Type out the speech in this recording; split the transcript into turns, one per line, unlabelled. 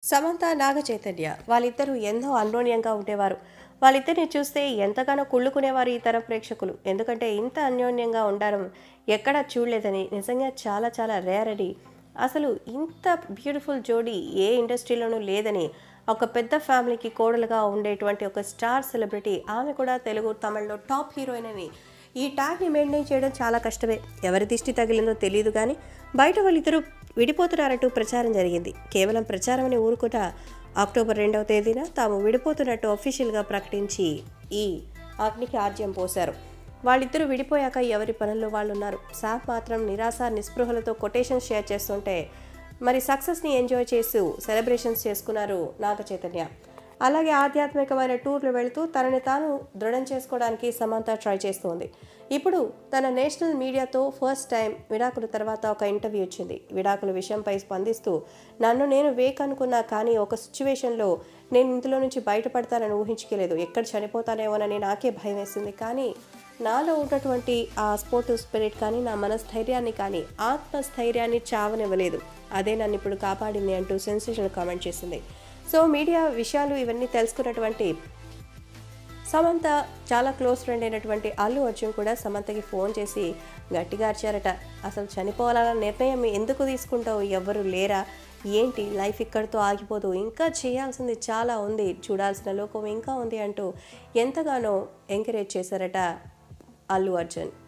సమంత నాగ చైతన్య వాళ్ళిద్దరూ ఎంతో అన్యోన్యంగా ఉండేవారు వాళ్ళిద్దరిని చూస్తే ఎంతగానో కుళ్ళుకునేవారు ఈ తరం ప్రేక్షకులు ఎందుకంటే ఇంత అన్యోన్యంగా ఉండడం ఎక్కడా చూడలేదని నిజంగా చాలా చాలా రేర్ అని అసలు ఇంత బ్యూటిఫుల్ జోడీ ఏ ఇండస్ట్రీలోనూ లేదని ఒక పెద్ద ఫ్యామిలీకి కోడలుగా ఉండేటువంటి ఒక స్టార్ సెలబ్రిటీ ఆమె కూడా తెలుగు తమిళ్లో టాప్ హీరోయిన్ అని ఈ ట్యాగ్ని మెయింటైన్ చేయడం చాలా కష్టమే ఎవరి దిష్టి తగిలిందో తెలియదు కానీ బయట వాళ్ళిద్దరూ విడిపోతున్నారంటూ ప్రచారం జరిగింది కేవలం ప్రచారం అని ఊరుకున్న అక్టోబర్ రెండవ తేదీన తాము విడిపోతున్నట్టు అఫీషియల్గా ప్రకటించి ఈ అగ్నికి ఆర్జ్యం పోశారు వాళ్ళిద్దరూ విడిపోయాక ఎవరి పనుల్లో వాళ్ళు ఉన్నారు సాఫ్ మాత్రం నిరాశ నిస్పృహలతో కొటేషన్స్ షేర్ చేస్తుంటే మరి సక్సెస్ని ఎంజాయ్ చేస్తూ సెలబ్రేషన్స్ చేసుకున్నారు నాగ చైతన్య అలాగే ఆధ్యాత్మికమైన టూర్లు వెళుతూ తనని తాను దృఢం చేసుకోవడానికి సమంత ట్రై చేస్తోంది ఇప్పుడు తన నేషనల్ మీడియాతో ఫస్ట్ టైం విడాకుల తర్వాత ఒక ఇంటర్వ్యూ ఇచ్చింది విడాకుల విషయంపై స్పందిస్తూ నన్ను నేను వేక్ అనుకున్నా కానీ ఒక సిచ్యువేషన్లో నేను ఇందులో నుంచి బయటపడతానని ఊహించుకోలేదు ఎక్కడ చనిపోతానేమోనని నాకే భయం వేసింది కానీ నాలో ఉన్నటువంటి ఆ స్పోర్టివ్ స్పిరిట్ కానీ నా మనస్థైర్యాన్ని కానీ ఆత్మస్థైర్యాన్ని చావనివ్వలేదు అదే నన్ను ఇప్పుడు కాపాడింది అంటూ సెన్సేషనల్ కామెంట్ చేసింది సో మీడియా విషయాలు ఇవన్నీ తెలుసుకున్నటువంటి సమంత చాలా క్లోజ్ ఫ్రెండ్ అయినటువంటి అల్లు అర్జున్ కూడా సమంతకి ఫోన్ చేసి గట్టిగా అరిచారట అసలు చనిపోవాలన్న నిర్ణయం ఎందుకు తీసుకుంటావు ఎవ్వరు లేరా ఏంటి లైఫ్ ఇక్కడితో ఆగిపోదు ఇంకా చేయాల్సింది చాలా ఉంది చూడాల్సిన లోకం ఇంకా ఉంది అంటూ ఎంతగానో ఎంకరేజ్ చేశారట అల్లు అర్జున్